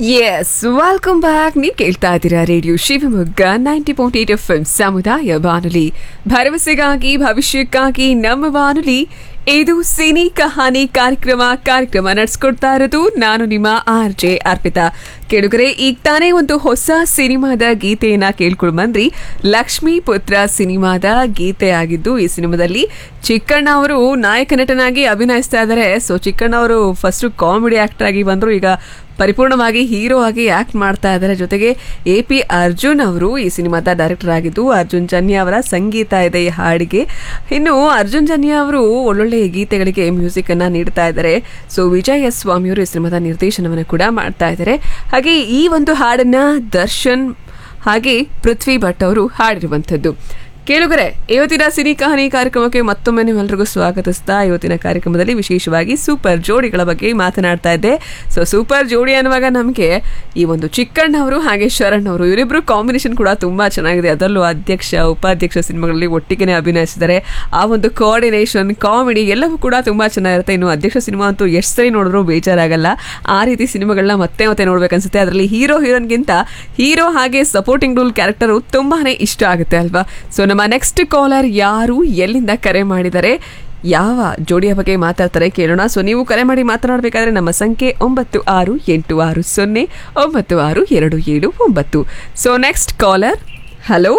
S welcome back ನೀವು ಕೇಳ್ತಾ ಇದ್ದೀರಾ radio Shivamogga ninety point eight F ಸಮುದಾಯ ಬಾನುಲಿ ಭರವಸೆಗಾಗಿ ಭವಿಷ್ಯಕ್ಕಾಗಿ ನಮ್ಮ ಬಾನುಲಿ ಇದು ಸಿನಿ ಕಹಾನಿ ಕಾರ್ಯಕ್ರಮ ಕಾರ್ಯಕ್ರಮ ನಡೆಸ್ಕೊಡ್ತಾ ಇರೋದು ನಾನು ನಿಮ್ಮ ಆರ್ ಜೆ ಅರ್ಪಿತಾ ಕೇಳುಗರೆ ಈಗ ತಾನೇ ಒಂದು ಹೊಸ ಸಿನಿಮಾದ ಗೀತೆಯನ್ನ ಕೇಳ್ಕೊಂಡು ಬಂದ್ರಿ ಲಕ್ಷ್ಮೀ ಪುತ್ರ ಸಿನಿಮಾದ ಗೀತೆ ಆಗಿದ್ದು ಈ ಸಿನಿಮಾದಲ್ಲಿ ಚಿಕ್ಕಣ್ಣ ಅವರು ನಾಯಕ ನಟನಾಗಿ ಅಭಿನಯಿಸ್ತಾ ಇದ್ದಾರೆ ಸೊ ಚಿಕ್ಕಣ್ಣ ಅವರು ಫಸ್ಟ್ ಕಾಮಿಡಿ ಆಕ್ಟರ್ ಆಗಿ ಬಂದ್ರು ಈಗ ಪರಿಪೂರ್ಣವಾಗಿ ಹೀರೋ ಆಗಿ ಆಕ್ಟ್ ಮಾಡ್ತಾ ಇದ್ದಾರೆ ಜೊತೆಗೆ ಎ ಪಿ ಅರ್ಜುನ್ ಅವರು ಈ ಸಿನಿಮಾದ ಡೈರೆಕ್ಟರ್ ಆಗಿದ್ದು ಅರ್ಜುನ್ ಜನ್ಯ ಅವರ ಸಂಗೀತ ಇದೆ ಈ ಹಾಡಿಗೆ ಇನ್ನು ಅರ್ಜುನ್ ಜನ್ಯ ಅವರು ಒಳ್ಳೊಳ್ಳೆ ಗೀತೆಗಳಿಗೆ ಮ್ಯೂಸಿಕ್ ಅನ್ನ ನೀಡ್ತಾ ಇದ್ದಾರೆ ಸೊ ವಿಜಯ್ ಎಸ್ ಸ್ವಾಮಿ ಅವರು ಈ ಸಿನಿಮಾದ ನಿರ್ದೇಶನವನ್ನು ಕೂಡ ಮಾಡ್ತಾ ಇದ್ದಾರೆ ಹಾಗೆ ಈ ಒಂದು ಹಾಡನ್ನ ದರ್ಶನ್ ಹಾಗೆ ಪೃಥ್ವಿ ಭಟ್ ಅವರು ಹಾಡಿರುವಂಥದ್ದು ಕೇಳುಗರೆ ಇವತ್ತಿನ ಸಿನಿ ಕಹಾನಿ ಕಾರ್ಯಕ್ರಮಕ್ಕೆ ಮತ್ತೊಮ್ಮೆ ನಿಮ್ಮೆಲ್ಲರಿಗೂ ಸ್ವಾಗತಿಸ್ತಾ ಇವತ್ತಿನ ಕಾರ್ಯಕ್ರಮದಲ್ಲಿ ವಿಶೇಷವಾಗಿ ಸೂಪರ್ ಜೋಡಿಗಳ ಬಗ್ಗೆ ಮಾತನಾಡ್ತಾ ಇದ್ದೆ ಸೊ ಸೂಪರ್ ಜೋಡಿ ಅನ್ನುವಾಗ ನಮಗೆ ಈ ಒಂದು ಚಿಕ್ಕಣ್ಣ ಅವರು ಹಾಗೆ ಶರಣ್ ಅವರು ಇವರಿಬ್ರು ಕಾಂಬಿನೇಷನ್ ಕೂಡ ತುಂಬಾ ಚೆನ್ನಾಗಿದೆ ಅದರಲ್ಲೂ ಅಧ್ಯಕ್ಷ ಉಪಾಧ್ಯಕ್ಷ ಸಿನಿಮಾಗಳಲ್ಲಿ ಒಟ್ಟಿಗೆ ಅಭಿನಯಿಸಿದ್ದಾರೆ ಆ ಒಂದು ಕೋಆರ್ಡಿನೇಷನ್ ಕಾಮಿಡಿ ಎಲ್ಲವೂ ಕೂಡ ತುಂಬಾ ಚೆನ್ನಾಗಿರುತ್ತೆ ಇನ್ನು ಅಧ್ಯಕ್ಷ ಸಿನಿಮಾ ಅಂತೂ ಎಷ್ಟು ಸರಿ ನೋಡಿದ್ರು ಬೇಜಾರಾಗಲ್ಲ ಆ ರೀತಿ ಸಿನಿಮಾಗಳನ್ನ ಮತ್ತೆ ಮತ್ತೆ ನೋಡ್ಬೇಕನ್ಸುತ್ತೆ ಅದರಲ್ಲಿ ಹೀರೋ ಹೀರೋನ್ಗಿಂತ ಹೀರೋ ಹಾಗೆ ಸಪೋರ್ಟಿಂಗ್ ರೋಲ್ ಕ್ಯಾರೆಕ್ಟರು ತುಂಬಾನೇ ಇಷ್ಟ ಆಗುತ್ತೆ ಅಲ್ವಾ ಸೊ ನಮ್ಮ ನೆಕ್ಸ್ಟ್ ಕಾಲರ್ ಯಾರು ಎಲ್ಲಿಂದ ಕರೆ ಮಾಡಿದ್ದಾರೆ ಯಾವ ಜೋಡಿಯ ಬಗ್ಗೆ ಮಾತಾಡ್ತಾರೆ ಕೇಳೋಣ ಸೊ ನೀವು ಕರೆ ಮಾಡಿ ಮಾತನಾಡಬೇಕಾದ್ರೆ ನಮ್ಮ ಸಂಖ್ಯೆ ಒಂಬತ್ತು ಆರು ಎಂಟು ಆರು ಸೊನ್ನೆ ಒಂಬತ್ತು ಆರು ಎರಡು ಏಳು ಒಂಬತ್ತು so next caller hello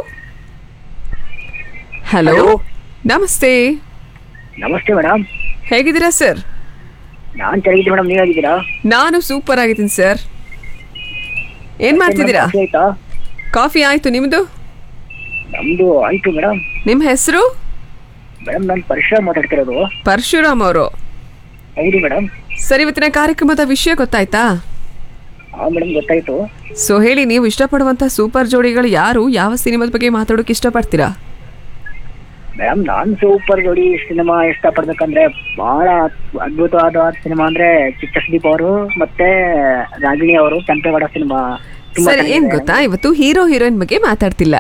hello Hello. ನಮಸ್ತೆ ನಮಸ್ತೆ ಮೇಡಮ್ ಹೇಗಿದ್ದೀರಾ ಸರ್ ನಾನ್ ಚೆನ್ನಾಗಿದ್ದೀನಿ ಮೇಡಮ್ ನೀವ್ ಹೇಗಿದ್ದೀರಾ ನಾನು ಸೂಪರ್ ಆಗಿದ್ದೀನಿ ಸರ್ ಏನ್ ಮಾಡ್ತಿದ್ದೀರಾ ಕಾಫಿ ಆಯ್ತಾ ಕಾಫಿ ಆಯ್ತು ನಿಮ್ದು ನಮ್ದು ಆಯ್ತು ಮೇಡಮ್ ನಿಮ್ಮ ಹೆಸರು ಮೇಡಮ್ ನಾನು ಪರಿಶ್ರಮ ಮಾತಾಡ್ತಿರೋದು ಪರಶುರಾಮ್ ಅವರು ಹೌದು ಮೇಡಮ್ ಸರ್ ಇವತ್ತಿನ ಕಾರ್ಯಕ್ರಮದ ವಿಷಯ ಗೊತ್ತಾಯ್ತಾ ಹಾ ಮೇಡಮ್ ಗೊತ್ತಾಯ್ತು ಸೊ ಹೇಳಿ ನೀವು ಇಷ್ಟಪಡುವಂತ ಸೂಪರ್ ಜೋಡಿಗಳು ಯಾರು ಯಾವ ಸಿನಿಮಾದ ಬಗ್ಗೆ ಮಾತಾಡೋಕೆ ಇಷ್ಟಪಡ್ತೀರಾ ಮೇಡಮ್ ನಾನ್ ಸೂಪರ್ ಜೋಡಿ ಸಿನಿಮಾ ಇಷ್ಟಪಡ್ಬೇಕಂದ್ರೆ ಬಹಳ ಅದ್ಭುತವಾದ ಸಿನಿಮಾ ಅಂದ್ರೆ ಚಿಕ್ಕ ಸುದೀಪ್ ಅವರು ಮತ್ತೆ ರಾಗಿಣಿ ಅವರು ಕೆಂಪೇಗೌಡ ಸಿನಿಮಾ ತುಂಬಾ ಸರ್ ಏನ್ ಚೆನ್ನಾಗಿದೆ. ಗೊತ್ತಾ ಇವತ್ತು ಹೀರೋ ಹೀರೋಯಿನ್ ಬಗ್ಗೆ ಮಾತಾಡ್ತಿಲ್ಲ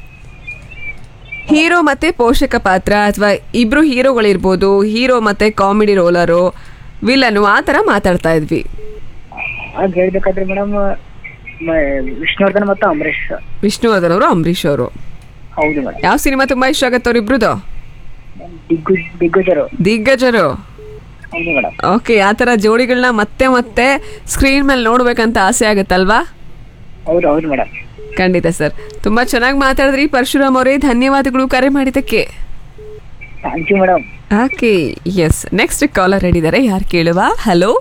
ಹೀರೋ ಮತ್ತೆ ಪೋಷಕ ಪಾತ್ರ ಅಥವಾ ಇಬ್ರು ಹೀರೋಗಳಿರ್ಬೋದು ಹೀರೋ ಮತ್ತೆ ಕಾಮಿಡಿ ರೋಲರು ವಿಲನು ಆ ಥರ ಮಾತಾಡ್ತಾ ಇದ್ವಿ ಹಾಗೆ ಹೇಳ್ಬೇಕಾದ್ರೆ ಮೇಡಮ್ ವಿಷ್ಣುವರ್ಧನ್ ಮತ್ತು ಅಂಬರೀಶ್ ವಿಷ್ಣುವರ್ಧನ್ ಅವರು ಅಂಬರೀಷ್ ಅವರು ಹೌದು ಮೇಡಮ್ ಯಾವ ಸಿನಿಮಾ ತುಂಬಾ ಇಷ್ಟ ಆಗತ್ತೆ ಅವ್ರಿಬ್ರುದು ದಿಗ್ಗು ದಿಗ್ಗಜರು ದಿಗ್ಗಜರು ಹೌದು ಮೇಡಮ್ ಓಕೆ ಆ ಥರ ಜೋಡಿಗಳನ್ನ ಮತ್ತೆ ಮತ್ತೆ ಸ್ಕ್ರೀನ್ ಮೇಲೆ ನೋಡ್ಬೇಕಂತ ಆಸೆ ಆಗುತ್ತಲ್ವಾ ಹೌದು ಹೌದು ಮೇಡಮ್ ಖಂಡಿತ ಸರ್ ತುಂಬಾ ಚೆನ್ನಾಗಿ ಮಾತಾಡಿದ್ರಿ ಪರಶುರಾಮ್ ಅವರೇ ಧನ್ಯವಾದಗಳು ಕರೆ ಮಾಡಿದ್ದಕ್ಕೆ thank you madam okay yes next caller ಹೇಳಿದ್ದಾರೆ ಯಾರು ಕೇಳುವ ಹಲೋ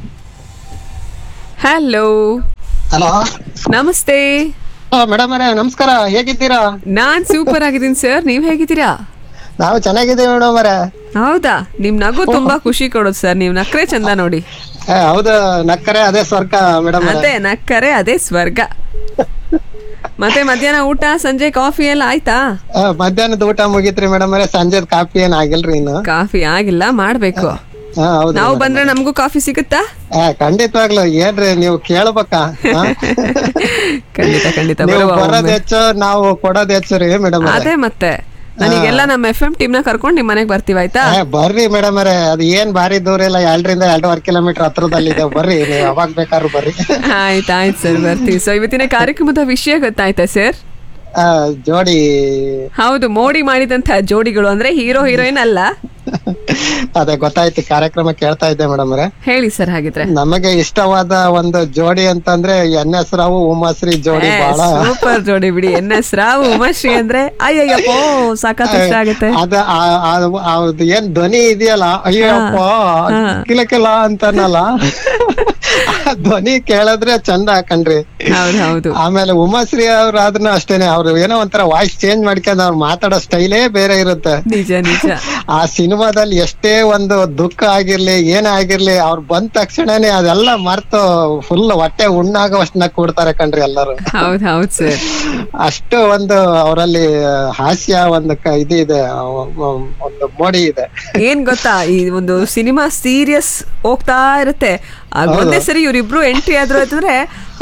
ಹಲೋ ಹಲೋ ನಮಸ್ತೆ ಮೇಡಮ್ ಅವರೇ ನಮಸ್ಕಾರ ಹೇಗಿದ್ದೀರಾ ನಾನ್ ಸೂಪರ್ ಆಗಿದ್ದೀನಿ ಸರ್ ನೀವ್ ಹೇಗಿದ್ದೀರಾ ನಾವು ಚೆನ್ನಾಗಿದ್ದೀವಿ ಮೇಡಮ್ ಅವರೇ ಹೌದಾ ನಿಮ್ ನಗು ತುಂಬಾ ಖುಷಿ ಕೊಡೋದು ಸರ್ ನೀವ್ ನಕ್ರೆ ಚಂದ ನೋಡಿ ಏ, ಹೌದು ನಕ್ಕರೆ ಅದೇ ಸ್ವರ್ಗ ಮೇಡಮ್ ಅದೇ ನಕ್ಕರೆ ಅದೇ ಸ್ವರ್ಗ ಮತ್ತೆ ಮಧ್ಯಾಹ್ನ ಊಟ ಸಂಜೆ ಕಾಫಿ ಎಲ್ಲ ಆಯ್ತಾ ಮಧ್ಯಾಹ್ನದ ಊಟ ಮುಗೀತ್ರಿ ಮೇಡಮ್ ಅವರೇ ಸಂಜೆದ್ ಕಾಫಿ ಏನ್ ಆಗಿಲ್ರಿ ಇನ್ನು ಕಾಫಿ ಆಗಿಲ್ಲ ಮಾಡ್ಬೇಕು ಹಾ ಹೌದು ನಾವು ಬಂದ್ರೆ ನಮಗೂ ಕಾಫಿ ಸಿಗುತ್ತಾ ಏ, ಖಂಡಿತವಾಗ್ಲು ಏನ್ರಿ ನೀವು ಕೇಳ್ಬೇಕಾ ಹಾ? ಖಂಡಿತ ಖಂಡಿತ ನೀವು ಬರುವ ಬರೋದ್ ಒಮ್ಮೆ. ಹೆಚ್ಚು ನಾವು ಕೊಡೋದ್ ಹೆಚ್ಚು ರೀ ಮೇಡಮ್ ಅದೇ ಮತ್ತೆ ನನಗೆಲ್ಲ ನಮ್ಮ ಎಫ್ ಎಂ ಟೀಮ್ ನ ಕರ್ಕೊಂಡು ನಿಮ್ ಮನೆಗ್ ಬರ್ತೀವಿ ಆಯ್ತಾ ಬರ್ರಿ ಮೇಡಮ್ ಅವರೇ ಅದು ಏನ್ ಬಾರಿ ದೂರ ಇಲ್ಲ ಎರಡರಿಂದ ಎರಡೂವರೆ ಕಿಲೋಮೀಟರ್ ಹತ್ರದಲ್ಲಿದೆ ಬರ್ರಿ ನೀವು ಯಾವಾಗ ಬೇಕಾದ್ರೂ ಬರ್ರಿ ಆಯ್ತು ಆಯ್ತು ಸರ್ ಬರ್ತೀವಿ ಸೊ ಇವತ್ತಿನ ಕಾರ್ಯಕ್ರಮದ ವಿಷಯ ಗೊತ್ತಾಯ್ತಾ ಸರ್ ಆ, ಜೋಡಿ ಹೌದು ಮೋಡಿ ಮಾಡಿದಂತ ಜೋಡಿಗಳು ಅಂದ್ರೆ ಹೀರೋ ಹೀರೋಯಿನ್ ಅಲ್ಲ ಅದೇ ಗೊತ್ತಾಯ್ತು ಕಾರ್ಯಕ್ರಮ ಕೇಳ್ತಾ ಇದ್ದೆ ಮೇಡಮ್ ಅವರೇ ಹೇಳಿ ಸರ್ ಹಾಗಿದ್ರೆ ನಮಗೆ ಇಷ್ಟವಾದ ಒಂದು ಜೋಡಿ ಅಂತಂದ್ರೆ ಎನ್ ಎಸ್ ರಾವು ಉಮಾಶ್ರೀ ಜೋಡಿ ಬಹಳ ಸೂಪರ್ ಜೋಡಿ ಬಿಡಿ ಎನ್ ಎಸ್ ರಾವ್ ಉಮಾಶ್ರೀ ಅಂದ್ರೆ ಅಯ್ಯಯ್ಯಪ್ಪೋ ಸಾಕಷ್ಟು ಇಷ್ಟ ಆಗುತ್ತೆ ಅದ ಆ- ಆ- ಅದು ಏನ್ ಧ್ವನಿ ಇದೆಯಲ್ಲ ಅಯ್ಯಪ್ಪ ಕಿಲಕಿಲ ಅಂತಾನಲ್ಲ ಆ ಧ್ವನಿ ಕೇಳಿದ್ರೆ ಚಂದ ಕಣ್ರಿ ಹೌದು ಹೌದು ಆಮೇಲೆ ಉಮಾಶ್ರೀ ಅವ್ರ ಆದ್ರೂ ಅಷ್ಟೇನೆ ಅವ್ರು ಏನೋ ಒಂಥರ ವಾಯ್ಸ್ ಚೇಂಜ್ ಮಾಡ್ಕೊಂಡು ಅವ್ರು ಮಾತಾಡೋ ಸ್ಟೈಲೇ ಬೇರೆ ಇರುತ್ತೆ ನಿಜ ನಿಜ ಆ ಸಿನಿಮಾದಲ್ಲಿ ಎಷ್ಟೇ ಒಂದು ದುಃಖ ಆಗಿರ್ಲಿ ಏನೇ ಆಗಿರ್ಲಿ ಅವ್ರು ಬಂದ ತಕ್ಷಣನೇ ಅದೆಲ್ಲ ಮರ್ತು ಫುಲ್ ಹೊಟ್ಟೆ ಉಣ್ಣಾಗೋಷ್ಟನ್ನ ಕೂಡ್ತಾರೆ ಕಣ್ರಿ ಎಲ್ಲರೂ ಹೌದ್ ಹೌದ್ ಸರ್ ಅಷ್ಟು ಒಂದು ಅವರಲ್ಲಿ ಹಾಸ್ಯ ಒಂದು ಕ- ಇದು ಇದೆ ಒಂದು ಮೋಡಿ ಇದೆ ಏನ್ ಗೊತ್ತಾ ಈ ಒಂದು ಸಿನಿಮಾ ಸೀರಿಯಸ್ ಹೋಗ್ತಾ ಇರುತ್ತೆ ಆಗ ಒಂದೇ ಸರಿ ಇವ್ರಿಬ್ರು ಎಂಟ್ರಿ ಆದ್ರು ಅಂತಂದ್ರೆ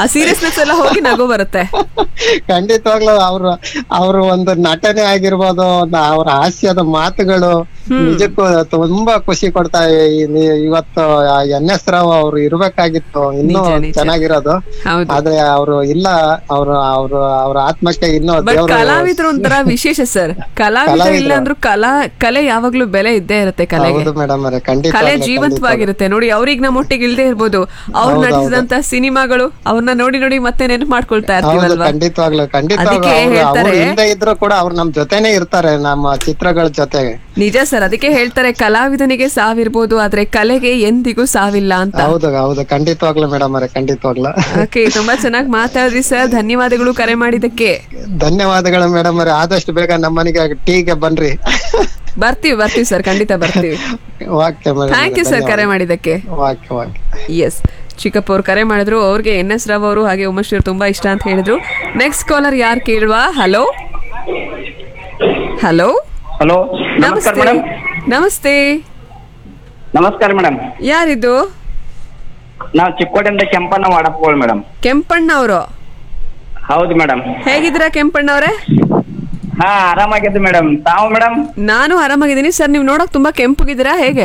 ಆ ಸೀರಿಯಸ್ನೆಸ್ ಎಲ್ಲ ಹೋಗಿ ನಗು ಬರುತ್ತೆ ಖಂಡಿತವಾಗ್ಲೂ ಅವ್ರ ಅವ್ರ ಒಂದು ನಟನೆ ಆಗಿರ್ಬೋದು ನ- ಅವ್ರ ಹಾಸ್ಯದ ಮಾತುಗಳು ನಿಜಕ್ಕೂ ತುಂಬಾ ಖುಷಿ ಕೊಡ್ತಾ ಇವೆ. ಈ ನಿ- ಇವತ್ತು ಎನ್ ಎಸ್ ರಾವ್ ಅವ್ರು ಇರ್ಬೇಕಾಗಿತ್ತು ಇನ್ನೂ ನಿಜ, ನಿಜ. ಚೆನ್ನಾಗಿರೋದು ಹೌದು ಆದ್ರೆ ಅವ್ರು ಇಲ್ಲ ಅವ್ರು ಅವ್ರು ಅವ್ರ ಆತ್ಮಕ್ಕೆ ಇನ್ನೂ ಬಟ್ ದೇವ್ರು ಕಲಾವಿದ್ರು ಒಂಥರ ವಿಶೇಷ ಸರ್ ಕಲಾವಿದರು ಕಲಾವಿದ್ರು. ಇಲ್ಲ ಅಂದ್ರೂ ಕಲಾ ಕಲೆ ಯಾವಾಗ್ಲೂ ಬೆಲೆ ಇದ್ದೇ ಇರುತ್ತೆ ಕಲೆಗೆ ಹೌದು ಮೇಡಮ್ ಅವರೇ ಖಂಡಿತ ಕಲೆ ಜೀವಂತವಾಗಿರುತ್ತೆ ನೋಡಿ ಅವ್ರಿಗೆ ನಮ್ಮ ಒಟ್ಟಿಗೆ ಇಲ್ದೇ ಇರ್ಬೋದು ಅವ್ರು ಹೌದು, ನಟಿಸಿದಂತ ಸಿನಿಮಾಗಳು ಅವ್ರನ್ನ ನೋಡಿ ನೋಡಿ ಮತ್ತೆ ನೆನಪು ಮಾಡ್ಕೊಳ್ತಾ ಹೌದು ಇರ್ತೀವಲ್ವಾ ಖಂಡಿತವಾಗ್ಲು ಖಂಡಿತವಾಗ್ಲು ಅದಕ್ಕೆ ಅವ್ರು ಅವ್ರು ಹೇಳ್ತಾರೆ- ಹಿಂದೆ ಇದ್ರು ಕೂಡ ಅವ್ರು ನಮ್ ಜೊತೆನೆ ಇರ್ತಾರೆ ನಮ್ಮ ಚಿತ್ರಗಳ ಜೊತೆಗೆ ನಿಜ ಸರ್ ಅದಕ್ಕೆ ಹೇಳ್ತಾರೆ ಕಲಾವಿದನಿಗೆ ಸಾವಿರ್ಬೋದು ಆದ್ರೆ ಕಲೆಗೆ ಎಂದಿಗೂ ಸಾವಿಲ್ಲ ಅಂತ ಹೌದು ಹೌದು ಖಂಡಿತವಾಗ್ಲು ಮೇಡಮ್ ಅವರೇ ಖಂಡಿತವಾಗ್ಲು ಓಕೆ ತುಂಬಾ ಚೆನ್ನಾಗಿ ಮಾತಾಡಿದ್ರಿ ಸರ್ ಧನ್ಯವಾದಗಳು ಕರೆ ಮಾಡಿದ್ದಕ್ಕೆ ಧನ್ಯವಾದಗಳು ಮೇಡಮ್ ಅವರೇ ಆದಷ್ಟು ಬೇಗ ನಮ್ಮನೆಗೆ ಟೀಗೆ ಬನ್ರಿ ಬರ್ತೀವಿ ಬರ್ತೀವಿ ಸರ್ ಖಂಡಿತ ಬರ್ತೀವಿ okay madam thank you sir ಕರೆ ಮಾಡಿದ್ದಕ್ಕೆ ಓಕೆ ಓಕೆ ಎಸ್ ಚಿಕ್ಕಪ್ಪ ಅವ್ರು ಕರೆ ಮಾಡಿದ್ರು ಅವ್ರಿಗೆ ಎನ್ ಎಸ್ ರಾವ್ ಅವರು ಹಾಗೆ ಉಮೇಶ್ ಅವ್ರು ತುಂಬಾ ಇಷ್ಟ ಅಂತ ಹೇಳಿದ್ರು ನೆಕ್ಸ್ಟ್ ಕಾಲರ್ ಯಾರು ಕೇಳುವ ಹಲೋ ಹಲೋ ಹಲೋ ನಮಸ್ಕಾರ ನಮಸ್ತೆ ಮೇಡಮ್ ನಮಸ್ತೆ ನಮಸ್ಕಾರ ಮೇಡಮ್ ಯಾರಿದು ನಾವು ಚಿಕ್ಕೋಡಿಯಿಂದ ಕೆಂಪಣ್ಣ ವಾಡಪ್ಪಗಳು ಮೇಡಮ್ ಕೆಂಪಣ್ಣ ಅವರು ಹೌದು ಮೇಡಮ್ ಹೇಗಿದ್ದೀರಾ ಕೆಂಪಣ್ಣ ಅವರೇ ಹಾ ಆರಾಮಾಗಿದ್ದು ಮೇಡಮ್ ತಾವು ಮೇಡಮ್ ನಾನು ಆರಾಮಾಗಿದ್ದೀನಿ ಸರ್ ನೀವು ನೋಡಕ್ ತುಂಬಾ ಕೆಂಪಗಿದ್ದೀರಾ ಹೇಗೆ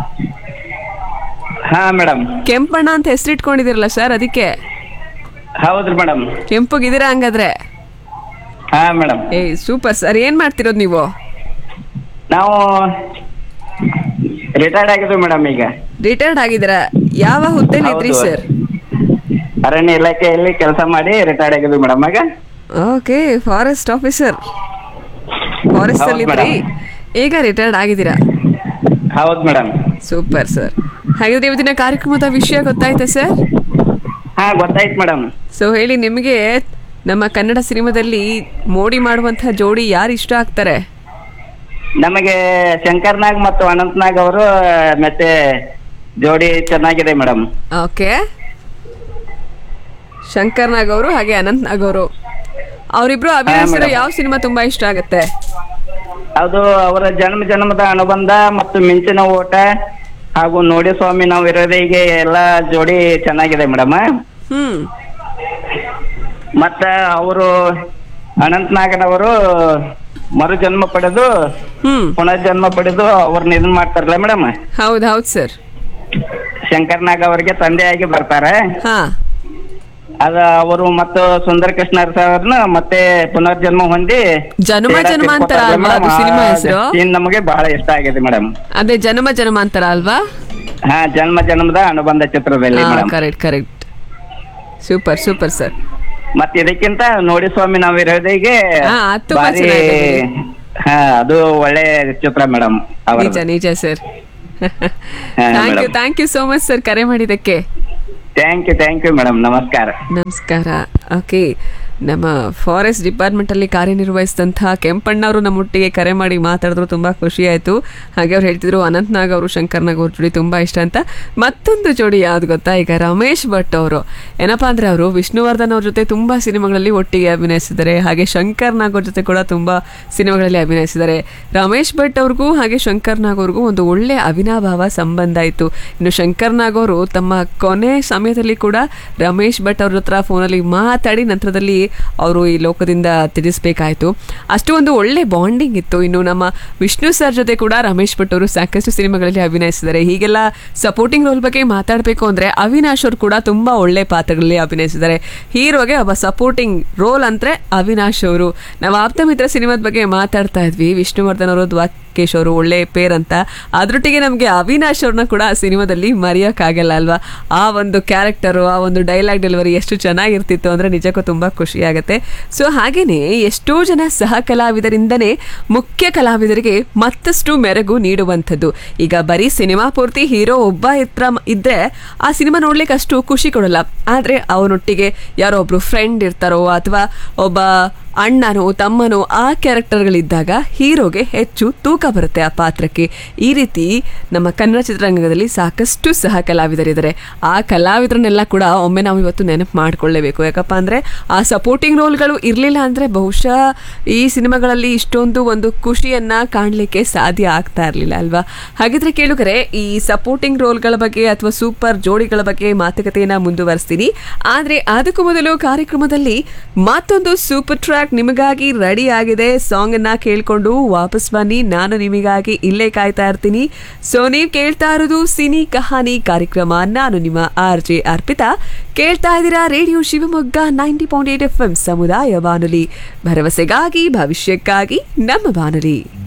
ಹಾ ಮೇಡಮ್ ಕೆಂಪಣ್ಣ ಅಂತ ಹೆಸರಿಟ್ಕೊಂಡಿದ್ದೀರಲ್ಲ ಸರ್ ಅದಕ್ಕೆ ಹೌದ್ರಿ ಮೇಡಮ್ ಕೆಂಪಗಿದ್ದೀರಾ ಹಂಗಾದ್ರೆ ಹಾ ಮೇಡಮ್ ಏ ಸೂಪರ್ ಸರ್ ಏನ್ ಮಾಡ್ತಿರೋದು ನೀವು ನಾವು ರಿಟೈರ್ಡ್ ಆಗಿದ್ವಿ ಮೇಡಮ್ ಈಗ ರಿಟೈರ್ಡ್ ಆಗಿದ್ದೀರಾ ಯಾವ ಹುದ್ದೆಲಿ ಇದ್ರಿ ಹೌದು. ಸರ್ ಅರಣ್ಯ ಇಲಾಖೆಯಲ್ಲಿ ಕೆಲಸ ಮಾಡಿ ರಿಟೈರ್ಡ್ ಆಗಿದ್ವಿ ಮೇಡಮ್ ಈಗ ಓಕೆ ಫಾರೆಸ್ಟ್ ಆಫೀಸರ್ ಫಾರೆಸ್ಟ್ ಅಲ್ಲಿ ಹೌದು ಇದ್ರಿ ಈಗ ರಿಟೈರ್ಡ್ ಆಗಿದ್ದೀರಾ ಹೌದು ಮೇಡಮ್ ಸೂಪರ್ ಸರ್ ಹಾಗಿದ್ರೆ ಇವತ್ತಿನ ಕಾರ್ಯಕ್ರಮದ ವಿಷಯ ಗೊತ್ತಾಯ್ತಾ ಸರ್ ಹಾ ಗೊತ್ತಾಯ್ತು ಮೇಡಮ್ ಸೊ ಹೇಳಿ ನಿಮಗೆ ನಮ್ಮ ಕನ್ನಡ ಸಿನಿಮಾದಲ್ಲಿ ಮೋಡಿ ಮಾಡುವಂತಹ ಜೋಡಿ ಯಾರು ಇಷ್ಟ ಆಗ್ತಾರೆ ನಮಗೆ ಶಂಕರ್ ನಾಗ್ ಮತ್ತು ಅನಂತ್ ನಾಗ್ ಅವರು ಮತ್ತೆ ಜೋಡಿ ಚೆನ್ನಾಗಿದೆ ಮೇಡಮ್ ಓಕೆ ಶಂಕರ್ ನಾಗ್ ಅವರು ಹಾಗೆ ಅನಂತ್ ನಾಗ್ ಅವರು ಅವರಿಬ್ರು ಅಭಿನಯಿಸಿರೋ madam. ಯಾವ ಸಿನಿಮಾ ತುಂಬಾ ಇಷ್ಟ ಆಗುತ್ತೆ ಅದು ಅವರ ಜನ್ಮ ಜನ್ಮದ ಅನುಬಂಧ ಮತ್ತು ಮಿಂಚಿನ ಓಟ ಹಾಗೂ ನೋಡಿ ಸ್ವಾಮಿ ನಾವು ಇರೋದಿಗೆ ಎಲ್ಲ ಜೋಡಿ ಚೆನ್ನಾಗಿದೆ ಮೇಡಮ್ ಹ್ಮ್ ಮತ್ತ ಅವರು ಅನಂತ್ ನಾಗನವರು ಮರು ಜನ್ಮ ಪಡೆದು ಹ್ಮ್ ಪುನರ್ಜನ್ಮ ಪಡೆದು ಅವ್ರನ್ನ ಇದನ್ ಮಾಡ್ತಾರಲ್ಲ ಮೇಡಮ್ ಹೌದು ಹೌದು ಸರ್ ಶಂಕರ್ ನಾಗ್ ಅವರಿಗೆ ತಂದೆಯಾಗಿ ಬರ್ತಾರೆ ಹಾ ಅದ ಅವರು ಮತ್ತು ಸುಂದರ ಕೃಷ್ಣ ಅವ್ರನ್ನ ಮತ್ತೆ ಪುನರ್ಜನ್ಮ ಹೊಂದಿ ಜನ್ಮ ತೇಡ ಜನ್ಮಾಂತರ ತಿರ್ಗ್ಕೊತಾರೆ ಅಲ್ವಾ ಅದು madam. ಸಿನಿಮಾ ಆ ಹೆಸರು? scene ನಮಗೆ ಬಹಳ ಇಷ್ಟ ಆಗಿದೆ ಮೇಡಮ್ ಅದೇ ಜನ್ಮ ಜನ್ಮಾಂತರ ಅಲ್ವಾ ಹಾ ಜನ್ಮ ಜನ್ಮದ ಅನುಬಂಧ ಚಿತ್ರದಲ್ಲಿ madam correct correct super super sir ಮತ್ ಇದಕ್ಕಿಂತ ನೋಡಿ ಸ್ವಾಮಿ ನಾವು ಇರೋದಿಗೆ ಹಾ, ಅದ್ ತುಂಬಾ ಭಾರಿ ಚೆನ್ನಾಗಿದೆ. ಹಾ ಅದು ಒಳ್ಳೆ ಚಿತ್ರ ಮೇಡಮ್ ನಿಜ ನಿಜ sir thank you madam. Thank you so much sir ಕರೆ ಮಾಡಿದ್ದಕ್ಕೆ thank you thank you madam ನಮಸ್ಕಾರ ನಮಸ್ಕಾರ ಓಕೆ ನಮ್ಮ ಫಾರೆಸ್ಟ್ ಡಿಪಾರ್ಟ್ಮೆಂಟಲ್ಲಿ ಕಾರ್ಯನಿರ್ವಹಿಸಿದಂಥ ಕೆಂಪಣ್ಣವರು ನಮ್ಮೊಟ್ಟಿಗೆ ಕರೆ ಮಾಡಿ ಮಾತಾಡಿದ್ರು ತುಂಬ ಖುಷಿ ಆಯಿತು ಹಾಗೆ ಅವ್ರು ಹೇಳ್ತಿದ್ರು ಅನಂತ್ ನಾಗ್ ಅವರು ಶಂಕರ್ ನಾಗ್ ಅವ್ರ ಜೋಡಿ ತುಂಬ ಇಷ್ಟ ಅಂತ ಮತ್ತೊಂದು ಜೋಡಿ ಯಾವ್ದು ಗೊತ್ತಾ ಈಗ ರಮೇಶ್ ಭಟ್ ಅವರು ಏನಪ್ಪ ಅಂದರೆ ಅವರು ವಿಷ್ಣುವರ್ಧನ್ ಅವ್ರ ಜೊತೆ ತುಂಬ ಸಿನಿಮಾಗಳಲ್ಲಿ ಒಟ್ಟಿಗೆ ಅಭಿನಯಿಸಿದ್ದಾರೆ ಹಾಗೆ ಶಂಕರ್ ನಾಗ್ ಅವ್ರ ಜೊತೆ ಕೂಡ ತುಂಬ ಸಿನಿಮಾಗಳಲ್ಲಿ ಅಭಿನಯಿಸಿದ್ದಾರೆ ರಮೇಶ್ ಭಟ್ ಅವ್ರಿಗೂ ಹಾಗೆ ಶಂಕರ್ ನಾಗ್ ಅವ್ರಿಗೂ ಒಂದು ಒಳ್ಳೆ ಅವಿನಾಭಾವ ಸಂಬಂಧ ಇತ್ತು ಇನ್ನು ಶಂಕರ್ ನಾಗ್ ಅವರು ತಮ್ಮ ಕೊನೆ ಸಮಯದಲ್ಲಿ ಕೂಡ ರಮೇಶ್ ಭಟ್ ಅವ್ರ ಹತ್ರ ಫೋನಲ್ಲಿ ಮಾತಾಡಿ ನಂತರದಲ್ಲಿ ಅವರು ಈ ಲೋಕದಿಂದ ತ್ಯಜಿಸ್ಬೇಕಾಯ್ತು ಅಷ್ಟು ಒಂದು ಒಳ್ಳೆ ಬಾಂಡಿಂಗ್ ಇತ್ತು ಇನ್ನು ನಮ್ಮ ವಿಷ್ಣು ಸರ್ ಜೊತೆ ಕೂಡ ರಮೇಶ್ ಭಟ್ ಅವರು ಸಾಕಷ್ಟು ಸಿನಿಮಾಗಳಲ್ಲಿ ಅಭಿನಯಿಸಿದ್ದಾರೆ ಹೀಗೆಲ್ಲ ಸಪೋರ್ಟಿಂಗ್ ರೋಲ್ ಬಗ್ಗೆ ಮಾತಾಡಬೇಕು ಅಂದ್ರೆ ಅವಿನಾಶ್ ಅವರು ಕೂಡ ತುಂಬಾ ಒಳ್ಳೆ ಪಾತ್ರಗಳಲ್ಲಿ ಅಭಿನಯಿಸಿದ್ದಾರೆ ಹೀರೋಗೆ ಒಬ್ಬ ಸಪೋರ್ಟಿಂಗ್ ರೋಲ್ ಅಂದ್ರೆ ಅವಿನಾಶ್ ಅವರು ನಾವು ಆಪ್ತ ಮಿತ್ರ ಸಿನಿಮಾದ ಬಗ್ಗೆ ಮಾತಾಡ್ತಾ ಇದ್ವಿ ವಿಷ್ಣುವರ್ಧನ್ ಅವರು ದ್ವಾಕೇಶ್ ಅವರು ಒಳ್ಳೆ ಪೇರ್ ಅಂತ ಅದ್ರೊಟ್ಟಿಗೆ ನಮಗೆ ಅವಿನಾಶ್ ಅವ್ರನ್ನ ಕೂಡ ಆ ಸಿನಿಮಾದಲ್ಲಿ ಮರೆಯೋಕ್ಕಾಗಲ್ಲ ಅಲ್ವಾ ಆ ಒಂದು ಕ್ಯಾರೆಕ್ಟರು ಆ ಒಂದು ಡೈಲಾಗ್ ಡೆಲಿವರಿ ಎಷ್ಟು ಚೆನ್ನಾಗಿರ್ತಿತ್ತು ಅಂದ್ರೆ ನಿಜಕ್ಕೂ ತುಂಬಾ ಖುಷಿ ಆಗುತ್ತೆ ಸೊ ಹಾಗೇನೆ ಎಷ್ಟೋ ಜನ ಸಹ ಕಲಾವಿದರಿಂದನೇ ಮುಖ್ಯ ಕಲಾವಿದರಿಗೆ ಮತ್ತಷ್ಟು ಮೆರುಗು ನೀಡುವಂಥದ್ದು ಈಗ ಬರೀ ಸಿನಿಮಾ ಪೂರ್ತಿ ಹೀರೋ ಒಬ್ಬ ಇತ್ರ ಇದ್ರೆ ಆ ಸಿನಿಮಾ ನೋಡ್ಲಿಕ್ಕೆ ಅಷ್ಟು ಖುಷಿ ಕೊಡಲ್ಲ ಆದ್ರೆ ಅವನೊಟ್ಟಿಗೆ ಯಾರೋ ಒಬ್ರು ಫ್ರೆಂಡ್ ಇರ್ತಾರೋ ಅಥವಾ ಒಬ್ಬ ಅಣ್ಣನೋ ತಮ್ಮನೋ ಆ ಕ್ಯಾರೆಕ್ಟರ್ಗಳಿದ್ದಾಗ ಹೀರೋಗೆ ಹೆಚ್ಚು ತೂಕ ಬರುತ್ತೆ ಆ ಪಾತ್ರಕ್ಕೆ ಈ ರೀತಿ ನಮ್ಮ ಕನ್ನಡ ಚಿತ್ರರಂಗದಲ್ಲಿ ಸಾಕಷ್ಟು ಸಹ ಕಲಾವಿದರಿದ್ದಾರೆ ಆ ಕಲಾವಿದರನ್ನೆಲ್ಲ ಕೂಡ ಒಮ್ಮೆ ನಾವು ಇವತ್ತು ನೆನಪು ಮಾಡ್ಕೊಳ್ಳೇಬೇಕು ಯಾಕಪ್ಪ ಅಂದರೆ ಆ ಸಪೋರ್ಟಿಂಗ್ ರೋಲ್ಗಳು ಇರಲಿಲ್ಲ ಅಂದರೆ ಬಹುಶಃ ಈ ಸಿನಿಮಾಗಳಲ್ಲಿ ಇಷ್ಟೊಂದು ಒಂದು ಖುಷಿಯನ್ನ ಕಾಣಲಿಕ್ಕೆ ಸಾಧ್ಯ ಆಗ್ತಾ ಇರಲಿಲ್ಲ ಅಲ್ವಾ ಹಾಗಿದ್ರೆ ಕೇಳುಗರೆ ಈ ಸಪೋರ್ಟಿಂಗ್ ರೋಲ್ಗಳ ಬಗ್ಗೆ ಅಥವಾ ಸೂಪರ್ ಜೋಡಿಗಳ ಬಗ್ಗೆ ಮಾತುಕತೆಯನ್ನ ಮುಂದುವರಿಸ್ತೀನಿ ಆದರೆ ಅದಕ್ಕೂ ಮೊದಲು ಕಾರ್ಯಕ್ರಮದಲ್ಲಿ ಮತ್ತೊಂದು ಸೂಪರ್ ಟ್ರ್ಯಾಕ್ ನಿಮಗಾಗಿ ರೆಡಿ ಆಗಿದೆ ಸಾಂಗ್ ಅನ್ನ ಕೇಳ್ಕೊಂಡು ವಾಪಸ್ ಬನ್ನಿ ನಾನು ನಿಮಗಾಗಿ ಇಲ್ಲೇ ಕಾಯ್ತಾ ಇರ್ತೀನಿ ಸೊ ನೀವು ಕೇಳ್ತಾ ಇರೋದು ಸಿನಿ ಕಹಾನಿ ಕಾರ್ಯಕ್ರಮ ನಾನು ನಿಮ್ಮ ಆರ್ ಜೆ ಅರ್ಪಿತಾ ಕೇಳ್ತಾ ಇದ್ದೀರಾ radio Shivamogga ninety point eight F M ಸಮುದಾಯ ಬಾನುಲಿ ಭರವಸೆಗಾಗಿ ಭವಿಷ್ಯಕ್ಕಾಗಿ ನಮ್ಮ ಬಾನುಲಿ